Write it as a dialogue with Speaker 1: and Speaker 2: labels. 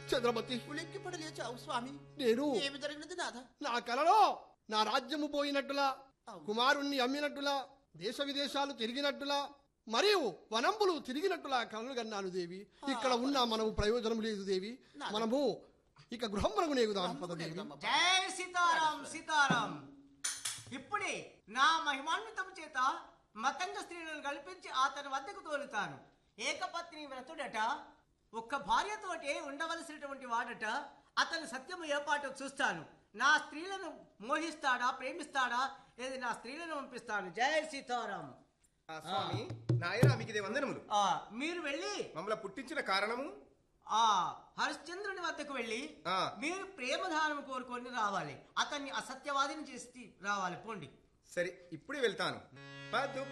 Speaker 1: చంద్రమతి
Speaker 2: ఉలిక్కి పడి లేచావు స్వామి
Speaker 1: నేను
Speaker 2: ఏమి జరిగినది నాథ
Speaker 1: నా కలలో నా రాజ్యము పోయినట్టులా కుమారుణ్ణి అమ్మినట్టులా దేశ విదేశాలు తిరిగినట్టులా మరియు వనంబులు తిరిగినట్టులా కలలు కన్నాను దేవి ఇక్కడ ఉన్న మనము ప్రయోజనం లేదు దేవి మనము ఇక గృహమునకు నేగుదాం పదదేవి
Speaker 3: జై సీతారాం సీతారాం ఇప్పుడే నా మహిమాన్వితం చేత మతంగ స్త్రీలను కల్పించి అతని వద్దకు తోలుతాను ఏకపత్ని వ్రతుడట ఒక్క భార్యతోటే ఉండవలసినటువంటి వాడట అతని సత్యము ఏపాటో చూస్తాను నా స్త్రీలను మోహిస్తాడా ప్రేమిస్తాడా ఏది నా స్త్రీలను పంపిస్తాను జై సీతారాం
Speaker 4: ఆ స్వామి నాయన మీకు ఇదే వందనములు
Speaker 3: ఆ, మీరు వెళ్ళి
Speaker 4: మమ్మల్ని పుట్టించిన కారణము
Speaker 3: ఆ హరిశ్చంద్రుని వద్దకు వెళ్ళి
Speaker 4: ఆ.
Speaker 3: మీరు ప్రేమధానం కోరుకొని రావాలి అతన్ని అసత్యవాదిని చేసి రావాలి పోండి
Speaker 4: సరే ఇప్పుడే వెళ్తాను పదు